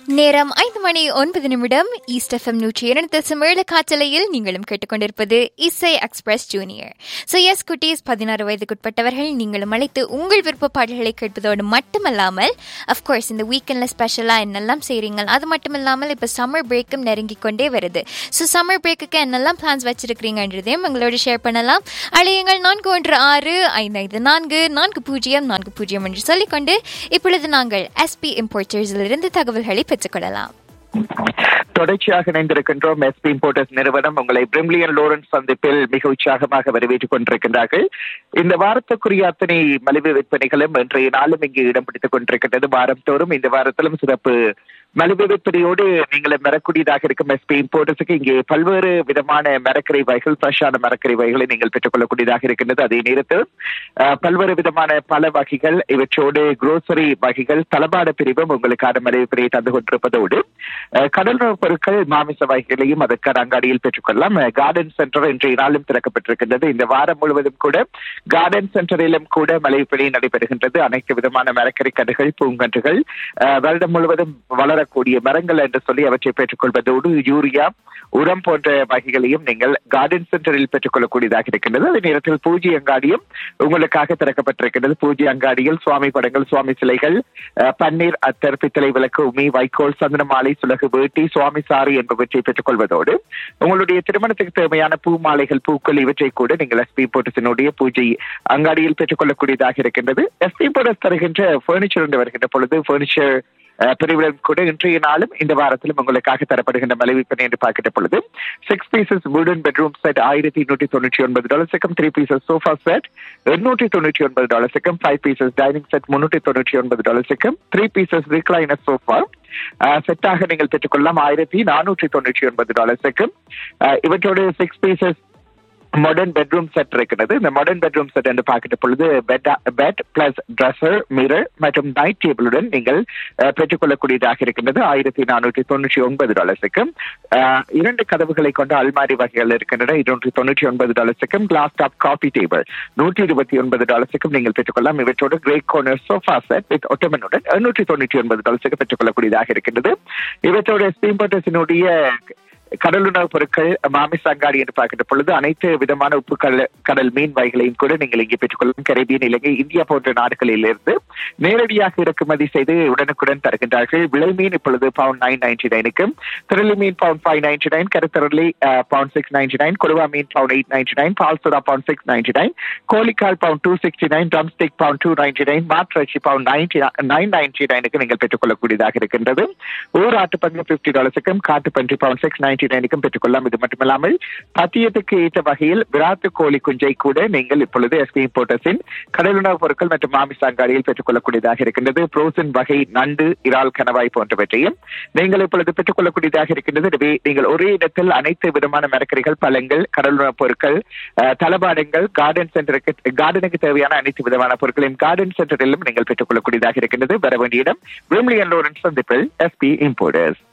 நேரம் ஐந்து மணி ஒன்பது நிமிடம் ஈஸ்ட் எஃப்எம் நூற்றி இரண்டு தசம் ஏழு காற்றலையில் நீங்களும் கேட்டுக்கொண்டிருப்பது இசை எக்ஸ்பிரஸ் ஜூனியர் ஸோ எஸ் குட்டீஸ் பதினாறு வயதுக்குட்பட்டவர்கள் நீங்களும் அழைத்து உங்கள் விருப்ப பாடல்களை கேட்பதோடு மட்டுமல்லாமல் அஃப்கோர்ஸ் இந்த வீக்கெண்டில் ஸ்பெஷலாக என்னெல்லாம் செய்கிறீங்க அது மட்டும் இல்லாமல் இப்போ சம்மர் பிரேக்கும் நெருங்கி கொண்டே வருது ஸோ சம்மர் பிரேக்குக்கு என்னெல்லாம் பிளான்ஸ் வச்சிருக்கிறீங்கன்றதையும் எங்களோட ஷேர் பண்ணலாம் அழையுங்கள் நான்கு ஒன்று ஆறு ஐந்து ஐந்து நான்கு நான்கு பூஜ்ஜியம் நான்கு பூஜ்ஜியம் என்று சொல்லிக்கொண்டு இப்பொழுது நாங்கள் எஸ்பி இம்போர்ட்டர்ஸிலிருந்து தகவல்களை பெற்றுக்கொள்ளலாம் தொடர்ச்சியாக இணைந்திருக்கின்றோம் எஸ்பி இம்போர்ட்டர்ஸ் நிறுவனம் உங்களை பிரிம்லியன் லோரன்ஸ் சந்திப்பில் மிக உற்சாகமாக வரவேற்றுக் கொண்டிருக்கின்றார்கள் இந்த வாரத்துக்குரிய அத்தனை மலிவு விற்பனைகளும் இன்றைய நாளும் இங்கு இடம் பிடித்துக் கொண்டிருக்கின்றது வாரம் தோறும் இந்த வாரத்திலும் சிறப்பு மலிவு விற்பனையோடு நீங்கள் பெறக்கூடியதாக இருக்கும் எஸ்பி இம்போர்ட்டர்ஸுக்கு இங்கே பல்வேறு விதமான மரக்கரை வகைகள் ஃப்ரெஷ்ஷான மரக்கரை வகைகளை நீங்கள் பெற்றுக்கொள்ளக்கூடியதாக இருக்கின்றது அதே நேரத்தில் அஹ், பல்வேறு விதமான பல வகைகள் இவற்றோடு குரோசரி வகைகள் தளபாட பிரிவும் உங்களுக்கான மலிவு விற்பனையை தந்து கொண்டிருப்பதோடு அஹ், கடலுணவுப் பொருட்கள் மாமிச வகைகளையும் அதற்கான அங்காடியில் பெற்றுக்கொள்ளலாம் அஹ், கார்டன் சென்டர் இன்றைய நாளும் திறக்கப்பட்டிருக்கின்றது இந்த வாரம் முழுவதும் கூட கார்டன் சென்டரிலும் கூட மலிவு விற்பனை நடைபெறுகின்றது அனைத்து விதமான மரக்கறி கன்றுகள் பூங்கன்றுகள் அஹ், வருடம் முழுவதும் வளரக்கூடிய மரங்கள் என்று சொல்லி அவற்றை பெற்றுக்கொள்வதோடு யூரியா உரம் போன்ற வகைகளையும் நீங்கள் கார்டன் சென்டரில் பெற்றுக்கொள்ளக்கூடியதாக இருக்கின்றது அதே நேரத்தில் பூஜை அங்காடியும் உங்களுக்காக திறக்கப்பட்டிருக்கின்றது பூஜை அங்காடியில் சுவாமி படங்கள் சுவாமி சிலைகள் அஹ், பன்னீர் அத்தர் பித்தளை விளக்கு உமி வைக்கோல் சந்தன மாலை சுலகு வேட்டி சுவாமி சாரி என்பவற்றை பெற்றுக்கொள்வதோடு உங்களுடைய திருமணத்துக்கு தேவையான பூ மாலைகள் பூக்கள் இவற்றை கூட நீங்கள் எஸ்பி போட்டத்தினுடைய பூஜை அங்காடியில் பெற்றுக்கொள்ளக்கூடியதாக இருக்கின்றது எஸ்பி போட்டஸ் தருகின்ற பர்னிச்சர் என்று வருகின்ற பொழுது பர்னிச்சர் பிரிவுடன் கூட இன்றைய நாளும் இந்த வாரத்திலும் உங்களுக்காக தரப்படுகின்ற மலைவிற்பனை என்று பார்க்கின்ற பொழுது சிக்ஸ் பீசஸ் வுடன் பெட்ரூம் செட் ஆயிரத்தி எண்ணூற்றி தொண்ணூற்றி ஒன்பது டாலர்ஸுக்கும் த்ரீ பீசஸ் சோஃபா செட் எண்ணூற்றி தொண்ணூற்றி ஒன்பது டாலர்ஸுக்கும் ஃபைவ் பீசஸ் டைனிங் செட் முன்னூற்றி தொண்ணூற்றி ஒன்பது டாலர்ஸுக்கும் த்ரீ பீசஸ் ரிக்ளைனர் சோஃபா செட்டாக நீங்கள் பெற்றுக்கொள்ளலாம் ஆயிரத்தி நானூற்றி தொண்ணூற்றி ஒன்பது டாலர்ஸுக்கும் இவற்றோடு six pieces modern bedroom set இருக்கிறது இந்த மாடர்ன் பெட்ரூம் செட் என்று பார்க்கிற பொழுது bed bed plus dresser mirror மற்றும் நைட் டேபிளுடன் நீங்கள் அஹ், பெற்றுக்கொள்ளக்கூடியதாக இருக்கின்றது ஆயிரத்தி நானூற்றி தொண்ணூற்றி ஒன்பது டாலர்ஸுக்கும் அஹ், இரண்டு கதவுகளை கொண்ட அல்மாரி வகைகள் இருக்கின்றன இருநூற்றி தொண்ணூற்றி ஒன்பது டாலர்ஸுக்கும் கிளாஸ் டாப் காஃபி டேபிள் நூற்றி இருபத்தி ஒன்பது டாலர்ஸுக்கும் நீங்கள் பெற்றுக்கொள்ளலாம் இவற்றோடு grey corner sofa set with ஒட்டமனுடன் எண்ணூற்றி தொண்ணூற்றி ஒன்பது டாலர்ஸுக்கு பெற்றுக்கொள்ளக்கூடியதாக இருக்கின்றது இவற்றோட ஸ்பீம்பர்டஸினுடைய கடலுணவுப் பொருட்கள் மாமிச அங்காடி என்று பார்க்கின்ற பொழுது அனைத்து விதமான உப்பு கடல் கடல் மீன் வகைகளையும் கூட நீங்கள் இங்கே பெற்றுக்கொள்ளும் கரேபியன் இலங்கை இந்தியா போன்ற நாடுகளில் இருந்து நேரடியாக இறக்குமதி செய்து உடனுக்குடன் தருகின்றார்கள் விலை மீன் இப்பொழுது பவுண்ட் நைன் நைன்டி நைனுக்கும் திரளி மீன் பவுண்ட் ஃபைவ் நைன்டி நைன் கருத்தரளி பவுண்ட் சிக்ஸ் நைன்டி நைன் கொடுவா மீன் பவுண்ட் எயிட் நைன்டி நைன் பால்சுரா பவுண்ட் சிக்ஸ் நைன்டி நைன் கோழிக்கால் pound two sixty nine drumstick pound two ninety nine மாற்றச்சி பவுண்ட் நைன்டி நைன் நைன்டி நைனுக்கு நீங்கள் பெற்றுக்கொள்ளக்கூடியதாக இருக்கின்றது ஊர் ஆட்டுப்பங்கு பிப்டி டாலர்ஸுக்கும் காட்டுப்பன்றி பவுண்ட் சிக்ஸ் நைன்டி நைனுக்கும் பெற்றுக்கொள்ளலாம் இது மட்டுமில்லாமல் பத்தியத்துக்கு ஏற்ற வகையில் விராத்து கோழி குஞ்சை கூட நீங்கள் இப்பொழுது எஸ்பி இம்போர்ட்டர்ஸின் கடலுணவுப் பொருட்கள் மற்றும் மாமிச அங்காடியில் பெற்றுக்கொள்ளக்கூடியதாக இருக்கின்றது புரோசன் வகை நண்டு இறால் கணவாய் போன்றவற்றையும் நீங்கள் இப்பொழுது பெற்றுக்கொள்ளக்கூடியதாக இருக்கின்றது எனவே நீங்கள் ஒரே இடத்தில் அனைத்து விதமான மரக்கறிகள் பழங்கள் கடலுணவுப் பொருட்கள் அஹ், தளபாடங்கள் கார்டன் சென்டருக்கு கார்டனுக்கு தேவையான அனைத்து விதமான பொருட்களையும் கார்டன் சென்டரிலும் நீங்கள் பெற்றுக்கொள்ளக்கூடியதாக இருக்கின்றது வர வேண்டிய இடம் விம்லியன் லோரன்ஸ் சந்திப்பில் எஸ்பி இம்போர்ட்டர்ஸ்